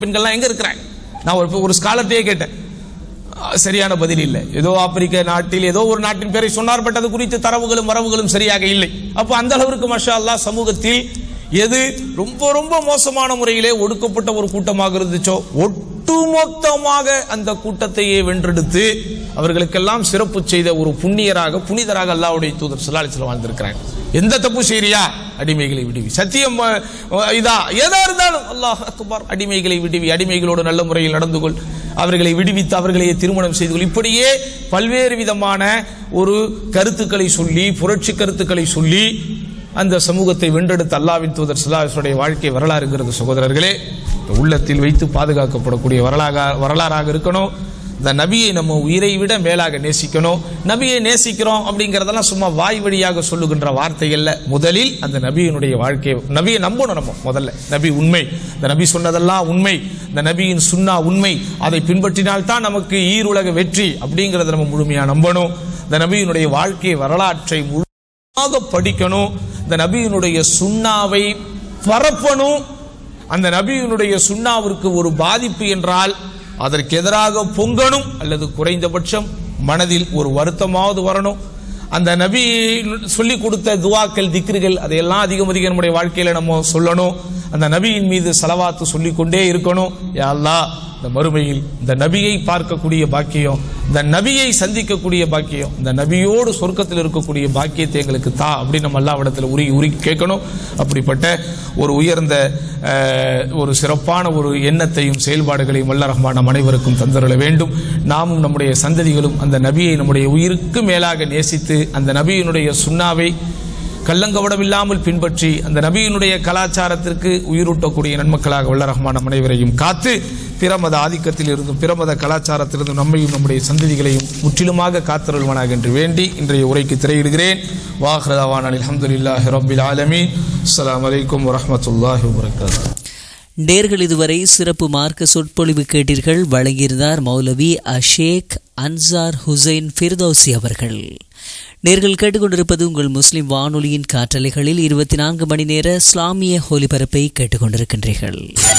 பெண்கள்லாம் எங்க இருக்கிறாங்க நான் ஒரு ஒரு ஸ்காலர்ட்டே கேட்டேன் அஹ், சரியான பதில் இல்லை ஏதோ ஆப்பிரிக்க நாட்டில் ஏதோ ஒரு நாட்டின் பேரை சொன்னார் பட் அது குறித்து தரவுகளும் வரவுகளும் சரியாக இல்லை அப்போ அந்த அளவிற்கு மஷா அல்லாஹ் சமூகத்தில் எது ரொம்ப ரொம்ப மோசமான முறையிலே ஒடுக்கப்பட்ட ஒரு கூட்டமாக இருந்துச்சோ ஒட்டுமொத்தமாக அந்த கூட்டத்தையே வென்றெடுத்து அவர்களுக்கெல்லாம் சிறப்பு செய்த ஒரு புண்ணியராக புனிதராக அல்லாஹ்வுடைய தூதர் சுல்லாலிசில் வாழ்ந்திருக்கிறாங்க எந்த தப்பு செய்றியா அடிமைகளை விடுவி சத்தியம் அஹ், இதா ஏதா இருந்தாலும் அல்லாஹ் அக்பர் அடிமைகளை விடுவி அடிமைகளோடு நல்ல முறையில் நடந்து கொள் அவர்களை விடுவித்து அவர்களையே திருமணம் செய்து கொள் இப்படியே பல்வேறு விதமான ஒரு கருத்துக்களை சொல்லி புரட்சி கருத்துக்களை சொல்லி அந்த சமூகத்தை வென்றெடுத்த அல்லாவின் தூதர் சுல்லாசுடைய வாழ்க்கை வரலாறுங்கிறது சகோதரர்களே உள்ளத்தில் வைத்து பாதுகாக்கப்படக்கூடிய வரலாக வரலாறாக இருக்கணும் இந்த நபியை நம்ம உயிரை விட மேலாக நேசிக்கணும் நபியை நேசிக்கிறோம் அப்படிங்கறதெல்லாம் சும்மா வாய் வழியாக சொல்லுகின்ற வார்த்தைகள்ல முதலில் அந்த நபியினுடைய வாழ்க்கையை நபியை நம்பணும் நம்ம முதல்ல நபி உண்மை இந்த நபி சொன்னதெல்லாம் உண்மை இந்த நபியின் சுன்னா உண்மை அதை பின்பற்றினால்தான் நமக்கு ஈருலக வெற்றி அப்படிங்கறத நம்ம முழுமையா நம்பணும் இந்த நபியினுடைய வாழ்க்கை வரலாற்றை முழுமையாக படிக்கணும் இந்த நபியினுடைய சுண்ணாவை பரப்பணும் அந்த நபியினுடைய சுண்ணாவிற்கு ஒரு பாதிப்பு என்றால் அதற்கு எதிராக பொங்கணும் அல்லது குறைந்தபட்சம் மனதில் ஒரு வருத்தமாவது வரணும் அந்த நபி சொல்லி கொடுத்த துவாக்கள் திக்ருகள் அதையெல்லாம் அதிகம் அதிகம் நம்முடைய வாழ்க்கையில நம்ம சொல்லணும் அந்த நபியின் மீது செலவாத்து சொல்லிக் கொண்டே இருக்கணும் யா அல்லாஹ் இந்த மறுமையில் இந்த நபியை பார்க்கக்கூடிய பாக்கியம் இந்த நபியை சந்திக்கக்கூடிய பாக்கியம் இந்த நபியோடு சொர்க்கத்தில் இருக்கக்கூடிய பாக்கியத்தை எங்களுக்கு தா அப்படின்னு நம்ம அல்லாவிடத்தில் உருகி உருகி கேட்கணும் அப்படிப்பட்ட ஒரு உயர்ந்த அஹ், ஒரு சிறப்பான ஒரு எண்ணத்தையும் செயல்பாடுகளையும் வல்ல ரஹ்மான் நம் அனைவருக்கும் தந்தருள வேண்டும் நாமும் நம்முடைய சந்ததிகளும் அந்த நபியை நம்முடைய உயிருக்கு மேலாக நேசித்து அந்த நபியினுடைய சுண்ணாவை கள்ளங்கவடம் இல்லாமல் பின்பற்றி அந்த நபியினுடைய கலாச்சாரத்திற்கு உயிரூட்டக்கூடிய நன்மக்களாக வல்ல ரஹ்மான் நம் அனைவரையும் காத்து பிரமத ஆதிக்கத்தில் இருந்தும் பிரமத கலாச்சாரத்திலிருந்தும் நம்மையும் நம்முடைய சந்ததிகளையும் முற்றிலுமாக காத்தருள்வனாக என்று வேண்டி இன்றைய உரைக்கு திரையிடுகிறேன் வாஹ்ரதாவான் அல்ஹம்துலில்லாஹி ரப்பில் ஆலமீன் அஸ்ஸலாமு அலைக்கும் வரஹ்மத்துல்லாஹி வபரகாத்துஹு நேர்கள் இதுவரை சிறப்பு மார்க்க சொற்பொழிவு கேட்டீர்கள் வழங்கியிருந்தார் மௌலவி அஷேக் அன்சார் ஹுசைன் ஃபிர்தௌசி அவர்கள் நேர்கள் கேட்டுக்கொண்டிருப்பது உங்கள் முஸ்லிம் வானொலியின் காற்றலைகளில் இருபத்தி நான்கு மணி நேர இஸ்லாமிய ஒலிபரப்பை கேட்டுக்கொண்டிருக்கின்றீர்கள்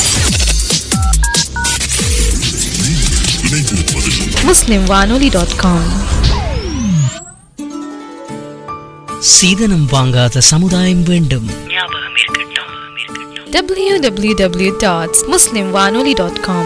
muslimwanoli.com சீதனம் வாங்காத சமுதாயம் வேண்டும் www.muslimwanoli.com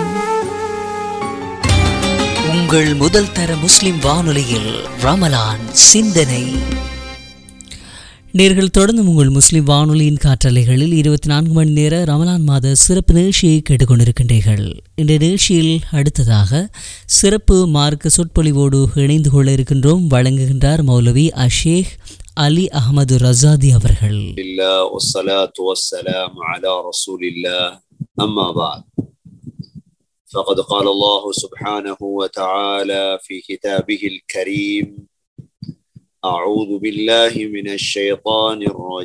உங்கள் முதல் தர முஸ்லிம் வானொலியில் ரமலான் சிந்தனை நேர்கள் தொடர்ந்து உங்கள் முஸ்லிம் வானொலியின் காற்றலைகளில் இருபத்தி நான்கு மணி நேர ரமலான் மாத சிறப்பு நிகழ்ச்சியை கேட்டுக்கொண்டிருக்கின்றீர்கள் இந்த நிகழ்ச்சியில் அடுத்ததாக சிறப்பு மார்க்க சொற்பொழிவோடு இணைந்து கொள்ள இருக்கின்றோம் வழங்குகின்றார் மௌலவி அஷேக் அலி அகமது ரசாதி அவர்கள் الله والصلاة والسلام على رسول الله أما بعد فقد قال الله سبحانه وتعالى في كتابه الكريم أعوذ بالله من الشيطان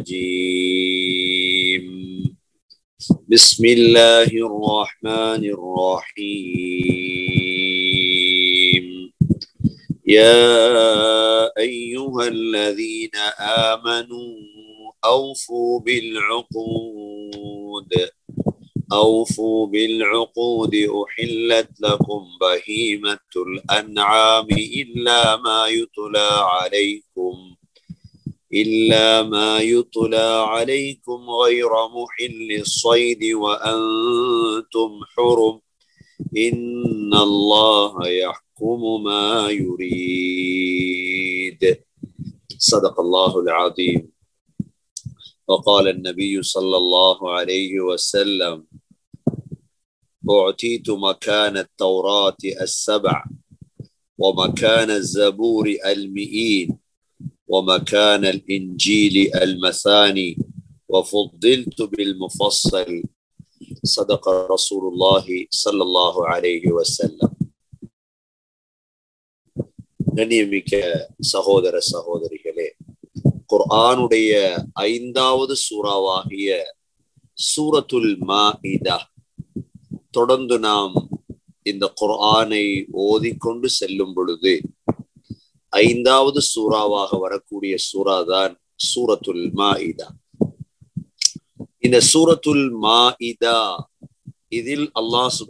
الرجيم بسم الله الرحمن الرحيم يا أيها الذين آمنوا أوفوا بالعقود أوفوا بالعقود أحلت لكم بهيمة الأنعام إلا ما يتلى عليكم إلا ما يتلى عليكم غير محل الصيد وأنتم حرم إن الله يحكم ما يريد صدق الله العظيم وقال النبي صلى الله عليه وسلم أعطيت مكان التوراة السبع ومكان الزبور المئين ومكان الإنجيل المثاني وفضلت بالمفصل صدق رسول الله صلى الله عليه وسلم கண்ணியமிக்க சகோதர சகோதரிகளே குர்ஆனுடைய ஐந்தாவது சூறாவாகிய சூரத்துல் மாஇதா தொடர்ந்து நாம் இந்த குர்ஆனை ஓதிக்கொண்டு செல்லும் பொழுது ஐந்தாவது சூறாவாக வரக்கூடிய சூறா தான் சூரத்துல் மாஇதா இந்த சூரத்துல் மாஇதா இதில் அல்லாஹ்